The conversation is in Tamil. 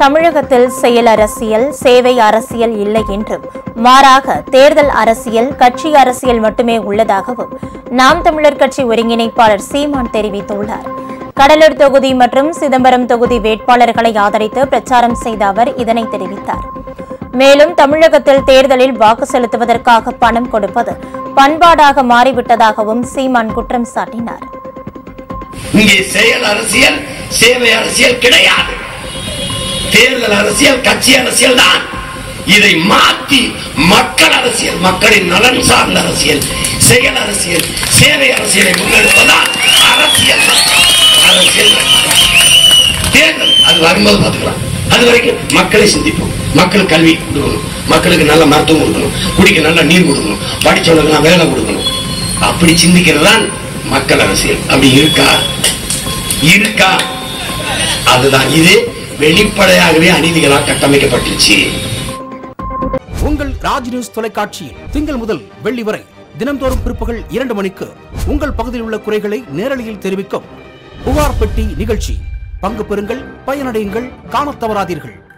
தமிழகத்தில் செயல் அரசியல் சேவை அரசியல் இல்லை என்றும் மாறாக தேர்தல் அரசியல் கட்சி அரசியல் மட்டுமே உள்ளதாகவும் நாம் தமிழர் கட்சி ஒருங்கிணைப்பாளர் சீமான் தெரிவித்துள்ளார் கடலூர் தொகுதி மற்றும் சிதம்பரம் தொகுதி வேட்பாளர்களை ஆதரித்து பிரச்சாரம் செய்த அவர் இதனை தெரிவித்தார் மேலும் தமிழகத்தில் தேர்தலில் வாக்கு செலுத்துவதற்காக பணம் கொடுப்பது பண்பாடாக மாறிவிட்டதாகவும் சீமான் குற்றம் சாட்டினார் இங்கே செயல் அரசியல் சேவை அரசியல் கிடையாது தேர்தல் அரசியல் கட்சி அரசியல் தான் இதை மாற்றி மக்கள் அரசியல் மக்களின் நலன் சார்ந்த அரசியல் செயல் அரசியல் சேவை அரசியலை முன்னெடுப்பதால் அரசியல் அரசியல் தேர்தல் அது வரும்போது பார்த்துக்கலாம் அது வரைக்கும் மக்களை சிந்திப்போம் மக்களுக்கு கல்வி கொடுக்கணும் மக்களுக்கு நல்ல மருத்துவம் கொடுக்கணும் குடிக்க நல்ல நீர் கொடுக்கணும் படிச்சவனுக்கு வேலை கொடுக்கணும் அப்படி சிந்திக்கிறது தான் மக்கள் அரசியல் அப்படி இருக்கா இருக்கா அதுதான் இது வெளிப்படையாகவே அநீதிகளால் கட்டமைக்கப்பட்டுச்சு உங்கள் ராஜ் நியூஸ் தொலைக்காட்சியில் திங்கள் முதல் வெள்ளி வரை தினம்தோறும் பிற்பகல் இரண்டு மணிக்கு உங்கள் பகுதியில் உள்ள குறைகளை நேரலையில் தெரிவிக்கும் புகார் பெட்டி நிகழ்ச்சி பங்கு பெறுங்கள் பயனடையுங்கள் காணத் தவறாதீர்கள்